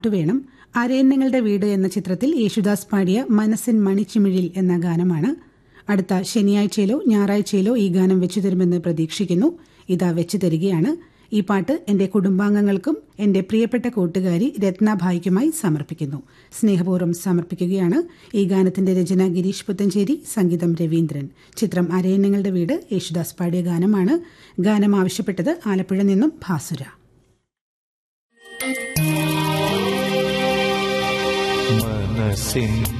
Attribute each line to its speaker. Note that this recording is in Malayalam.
Speaker 1: വേണം അരയന്നങ്ങളുടെ വീട് എന്ന ചിത്രത്തിൽ യേശുദാസ് പാടിയ മനസ്സിൻ മണിച്ചിമിഴിൽ എന്ന ഗാനമാണ് അടുത്ത ശനിയാഴ്ചയിലോ ഞായറാഴ്ചയിലോ ഈ ഗാനം വെച്ചു തരുമെന്ന് പ്രതീക്ഷിക്കുന്നു ഇതാ വെച്ചു തരികയാണ് ഈ പാട്ട് എന്റെ കുടുംബാംഗങ്ങൾക്കും എന്റെ പ്രിയപ്പെട്ട കൂട്ടുകാരി രത്നാഭായിക്കുമായി സമർപ്പിക്കുന്നു സ്നേഹപൂർവ്വം സമർപ്പിക്കുകയാണ് ഈ ഗാനത്തിന്റെ രചന ഗിരീഷ് പുത്തഞ്ചേരി സംഗീതം രവീന്ദ്രൻ ചിത്രം അരയന്നങ്ങളുടെ വീട് യേശുദാസ് പാടിയ ഗാനമാണ് ഗാനം ആവശ്യപ്പെട്ടത് ആലപ്പുഴ നിന്നും ഭാസുര
Speaker 2: മനസ്സിൻ